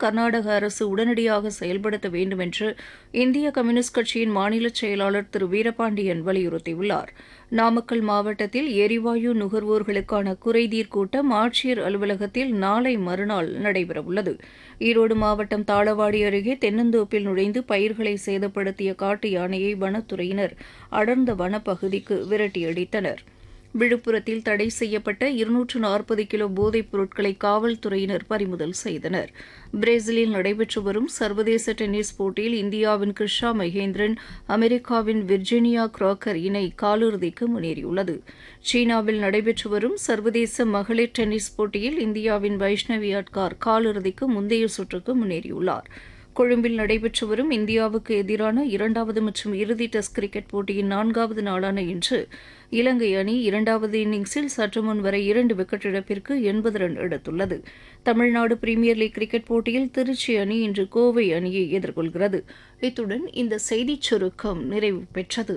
கர்நாடக அரசு உடனடியாக செயல்படுத்த வேண்டும் என்று இந்திய கம்யூனிஸ்ட் கட்சியின் மாநில செயலாளர் திரு வீரபாண்டியன் வலியுறுத்தியுள்ளார் நாமக்கல் மாவட்டத்தில் எரிவாயு நுகர்வோர்களுக்கான குறைதீர் கூட்டம் ஆட்சியர் அலுவலகத்தில் நாளை மறுநாள் நடைபெறவுள்ளது ஈரோடு மாவட்டம் தாளவாடி அருகே தென்னந்தோப்பில் நுழைந்து பயிர்களை சேதப்படுத்திய காட்டு யானையை வனத்துறையினர் அடர்ந்த வனப்பகுதிக்கு விரட்டியடித்தனர் விழுப்புரத்தில் தடை செய்யப்பட்ட இருநூற்று நாற்பது கிலோ போதைப் பொருட்களை காவல்துறையினர் பறிமுதல் செய்தனர் பிரேசிலில் நடைபெற்று வரும் சர்வதேச டென்னிஸ் போட்டியில் இந்தியாவின் கிருஷா மகேந்திரன் அமெரிக்காவின் விர்ஜினியா கிராக்கர் இணை காலிறுதிக்கு முன்னேறியுள்ளது சீனாவில் நடைபெற்று வரும் சர்வதேச மகளிர் டென்னிஸ் போட்டியில் இந்தியாவின் வைஷ்ணவி அட்கார் காலிறுதிக்கு முந்தைய சுற்றுக்கு முன்னேறியுள்ளார் கொழும்பில் நடைபெற்று வரும் இந்தியாவுக்கு எதிரான இரண்டாவது மற்றும் இறுதி டெஸ்ட் கிரிக்கெட் போட்டியின் நான்காவது நாளான இன்று இலங்கை அணி இரண்டாவது இன்னிங்ஸில் சற்று முன் வரை இரண்டு விக்கெட் இழப்பிற்கு எண்பது ரன் எடுத்துள்ளது தமிழ்நாடு பிரீமியர் லீக் கிரிக்கெட் போட்டியில் திருச்சி அணி இன்று கோவை அணியை எதிர்கொள்கிறது இத்துடன் இந்த செய்திச் சுருக்கம் நிறைவு பெற்றது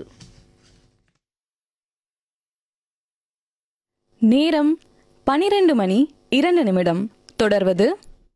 நேரம் பனிரெண்டு மணி இரண்டு நிமிடம் தொடர்வது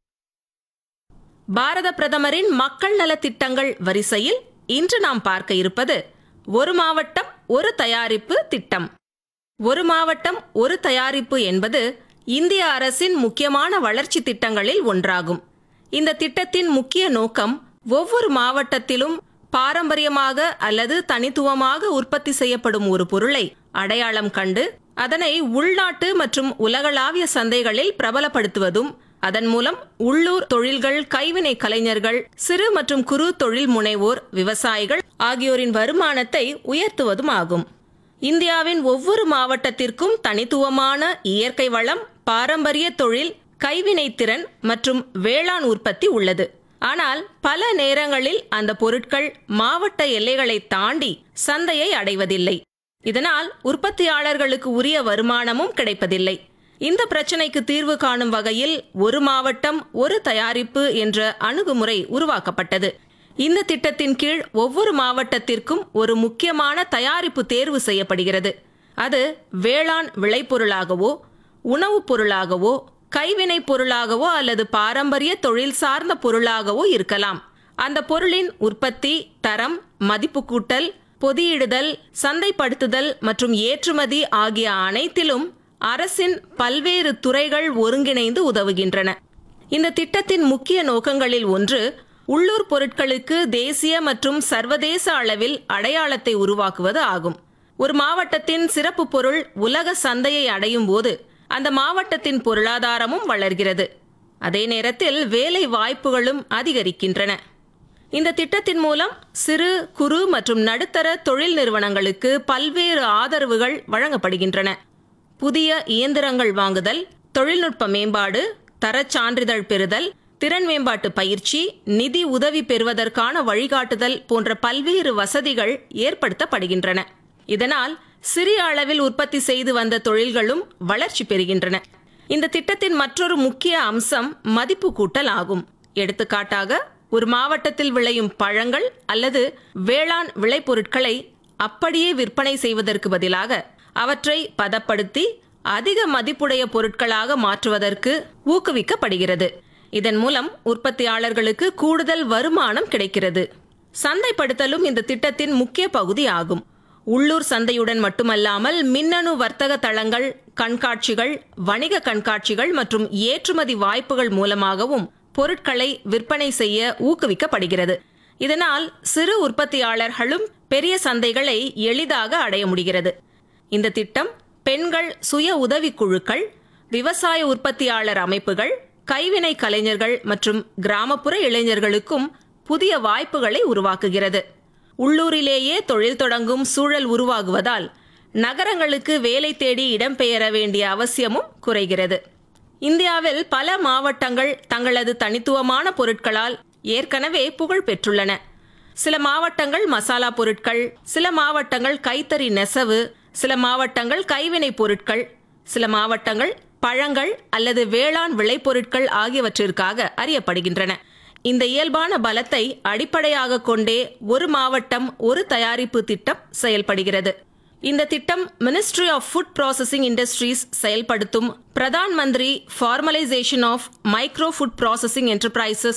பாரத பிரதமரின் மக்கள் நலத் திட்டங்கள் வரிசையில் இன்று நாம் பார்க்க இருப்பது ஒரு மாவட்டம் ஒரு தயாரிப்பு திட்டம் ஒரு மாவட்டம் ஒரு தயாரிப்பு என்பது இந்திய அரசின் முக்கியமான வளர்ச்சி திட்டங்களில் ஒன்றாகும் இந்த திட்டத்தின் முக்கிய நோக்கம் ஒவ்வொரு மாவட்டத்திலும் பாரம்பரியமாக அல்லது தனித்துவமாக உற்பத்தி செய்யப்படும் ஒரு பொருளை அடையாளம் கண்டு அதனை உள்நாட்டு மற்றும் உலகளாவிய சந்தைகளில் பிரபலப்படுத்துவதும் அதன் மூலம் உள்ளூர் தொழில்கள் கைவினை கலைஞர்கள் சிறு மற்றும் குறு தொழில் முனைவோர் விவசாயிகள் ஆகியோரின் வருமானத்தை உயர்த்துவதும் ஆகும் இந்தியாவின் ஒவ்வொரு மாவட்டத்திற்கும் தனித்துவமான இயற்கை வளம் பாரம்பரிய தொழில் கைவினைத்திறன் மற்றும் வேளாண் உற்பத்தி உள்ளது ஆனால் பல நேரங்களில் அந்த பொருட்கள் மாவட்ட எல்லைகளை தாண்டி சந்தையை அடைவதில்லை இதனால் உற்பத்தியாளர்களுக்கு உரிய வருமானமும் கிடைப்பதில்லை இந்த பிரச்சனைக்கு தீர்வு காணும் வகையில் ஒரு மாவட்டம் ஒரு தயாரிப்பு என்ற அணுகுமுறை உருவாக்கப்பட்டது இந்த திட்டத்தின் கீழ் ஒவ்வொரு மாவட்டத்திற்கும் ஒரு முக்கியமான தயாரிப்பு தேர்வு செய்யப்படுகிறது அது வேளாண் விளைபொருளாகவோ உணவுப் பொருளாகவோ கைவினைப் பொருளாகவோ அல்லது பாரம்பரிய தொழில் சார்ந்த பொருளாகவோ இருக்கலாம் அந்த பொருளின் உற்பத்தி தரம் மதிப்பு கூட்டல் பொதியிடுதல் சந்தைப்படுத்துதல் மற்றும் ஏற்றுமதி ஆகிய அனைத்திலும் அரசின் பல்வேறு துறைகள் ஒருங்கிணைந்து உதவுகின்றன இந்த திட்டத்தின் முக்கிய நோக்கங்களில் ஒன்று உள்ளூர் பொருட்களுக்கு தேசிய மற்றும் சர்வதேச அளவில் அடையாளத்தை உருவாக்குவது ஆகும் ஒரு மாவட்டத்தின் சிறப்பு பொருள் உலக சந்தையை அடையும் போது அந்த மாவட்டத்தின் பொருளாதாரமும் வளர்கிறது அதே நேரத்தில் வேலை வாய்ப்புகளும் அதிகரிக்கின்றன இந்த திட்டத்தின் மூலம் சிறு குறு மற்றும் நடுத்தர தொழில் நிறுவனங்களுக்கு பல்வேறு ஆதரவுகள் வழங்கப்படுகின்றன புதிய இயந்திரங்கள் வாங்குதல் தொழில்நுட்ப மேம்பாடு தரச் சான்றிதழ் பெறுதல் திறன் மேம்பாட்டு பயிற்சி நிதி உதவி பெறுவதற்கான வழிகாட்டுதல் போன்ற பல்வேறு வசதிகள் ஏற்படுத்தப்படுகின்றன இதனால் சிறிய அளவில் உற்பத்தி செய்து வந்த தொழில்களும் வளர்ச்சி பெறுகின்றன இந்த திட்டத்தின் மற்றொரு முக்கிய அம்சம் மதிப்பு கூட்டல் ஆகும் எடுத்துக்காட்டாக ஒரு மாவட்டத்தில் விளையும் பழங்கள் அல்லது வேளாண் விளைபொருட்களை அப்படியே விற்பனை செய்வதற்கு பதிலாக அவற்றை பதப்படுத்தி அதிக மதிப்புடைய பொருட்களாக மாற்றுவதற்கு ஊக்குவிக்கப்படுகிறது இதன் மூலம் உற்பத்தியாளர்களுக்கு கூடுதல் வருமானம் கிடைக்கிறது சந்தைப்படுத்தலும் இந்த திட்டத்தின் முக்கிய பகுதி ஆகும் உள்ளூர் சந்தையுடன் மட்டுமல்லாமல் மின்னணு வர்த்தக தளங்கள் கண்காட்சிகள் வணிக கண்காட்சிகள் மற்றும் ஏற்றுமதி வாய்ப்புகள் மூலமாகவும் பொருட்களை விற்பனை செய்ய ஊக்குவிக்கப்படுகிறது இதனால் சிறு உற்பத்தியாளர்களும் பெரிய சந்தைகளை எளிதாக அடைய முடிகிறது இந்த திட்டம் பெண்கள் சுய உதவி குழுக்கள் விவசாய உற்பத்தியாளர் அமைப்புகள் கைவினை கலைஞர்கள் மற்றும் கிராமப்புற இளைஞர்களுக்கும் புதிய வாய்ப்புகளை உருவாக்குகிறது உள்ளூரிலேயே தொழில் தொடங்கும் சூழல் உருவாகுவதால் நகரங்களுக்கு வேலை தேடி இடம்பெயர வேண்டிய அவசியமும் குறைகிறது இந்தியாவில் பல மாவட்டங்கள் தங்களது தனித்துவமான பொருட்களால் ஏற்கனவே புகழ் பெற்றுள்ளன சில மாவட்டங்கள் மசாலா பொருட்கள் சில மாவட்டங்கள் கைத்தறி நெசவு சில மாவட்டங்கள் கைவினை பொருட்கள் சில மாவட்டங்கள் பழங்கள் அல்லது வேளாண் விளைபொருட்கள் ஆகியவற்றிற்காக அறியப்படுகின்றன இந்த இயல்பான பலத்தை அடிப்படையாக கொண்டே ஒரு மாவட்டம் ஒரு தயாரிப்பு திட்டம் செயல்படுகிறது இந்த திட்டம் ministry of food processing industries செயல்படுத்தும் Pradhan Mantri formalisation of micro food processing enterprises